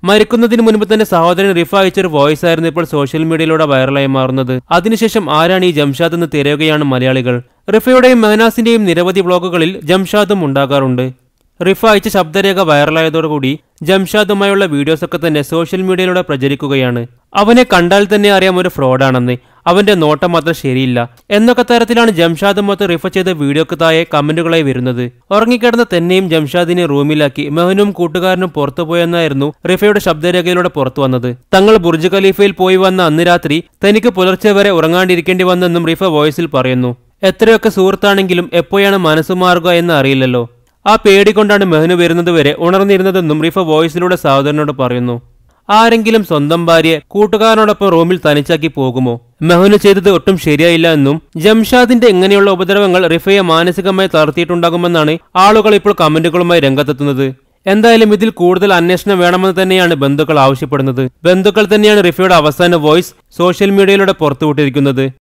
മരിക്കുന്നതിന് മുൻപ് തന്നെ സഹോദരൻ റിഫ അയച്ചൊരു വോയിസ് ആയിരുന്നു ഇപ്പോൾ സോഷ്യൽ മീഡിയയിലൂടെ വൈറലായി മാറുന്നത് അതിനുശേഷം ആരാണ് ഈ ജംഷാദ് എന്ന് തിരയുകയാണ് മലയാളികൾ റിഫയുടെയും മെഹനാസിന്റെയും നിരവധി വ്ളോഗുകളിൽ ജംഷാദും ഉണ്ടാകാറുണ്ട് റിഫ അയച്ച ശബ്ദരേഖ വൈറലായതോടുകൂടി ജംഷാദുമായുള്ള വീഡിയോസൊക്കെ തന്നെ സോഷ്യൽ മീഡിയയിലൂടെ പ്രചരിക്കുകയാണ് അവനെ കണ്ടാൽ തന്നെ അറിയാം ഒരു ഫ്രോഡാണെന്ന് അവന്റെ നോട്ടം മാത്രം ശരിയില്ല എന്നൊക്കെ തരത്തിലാണ് ജംഷാദുമൊത്ത് റിഫ ചെയ്ത വീഡിയോക്ക് താഴെ കമന്റുകളായി വരുന്നത് ഉറങ്ങിക്കിടന്ന തന്നെയും ജംഷാദിനെ റൂമിലാക്കി മെഹനും കൂട്ടുകാരനും പുറത്തുപോയെന്നായിരുന്നു റിഫയുടെ ശബ്ദരേഖയിലൂടെ പുറത്തു വന്നത് തങ്ങൾ ബുർജ് ഖലീഫയിൽ പോയി വന്ന അന്ന് രാത്രി തനിക്ക് പുലർച്ചെ വരെ ഉറങ്ങാണ്ടിരിക്കേണ്ടി വന്നെന്നും റിഫ വോയിസിൽ പറയുന്നു എത്രയൊക്കെ സുഹൃത്താണെങ്കിലും എപ്പോഴാണ് മനസ്സു മാറുക എന്ന് അറിയില്ലല്ലോ ആ പേടി കൊണ്ടാണ് മെഹനു വരുന്നത് വരെ ഉണർന്നിരുന്നതെന്നും റിഫ വോയിസിലൂടെ സഹോദരനോട് പറയുന്നു ആരെങ്കിലും സ്വന്തം ഭാര്യയെ കൂട്ടുകാരനോടൊപ്പം റൂമിൽ തനിച്ചാക്കി പോകുമോ മെഹനു ചെയ്തത് ഒട്ടും ശരിയായില്ല എന്നും ജംഷാദിന്റെ ഇങ്ങനെയുള്ള ഉപദ്രവങ്ങൾ റിഫയെ മാനസികമായി തളർത്തിയിട്ടുണ്ടാകുമെന്നാണ് ആളുകൾ ഇപ്പോൾ കമന്റുകളുമായി രംഗത്തെത്തുന്നത് എന്തായാലും ഇതിൽ കൂടുതൽ അന്വേഷണം വേണമെന്ന് തന്നെയാണ് ബന്ധുക്കൾ ആവശ്യപ്പെടുന്നത് ബന്ധുക്കൾ തന്നെയാണ് റിഫയുടെ അവസാന വോയിസ് സോഷ്യൽ മീഡിയയിലൂടെ പുറത്തുവിട്ടിരിക്കുന്നത്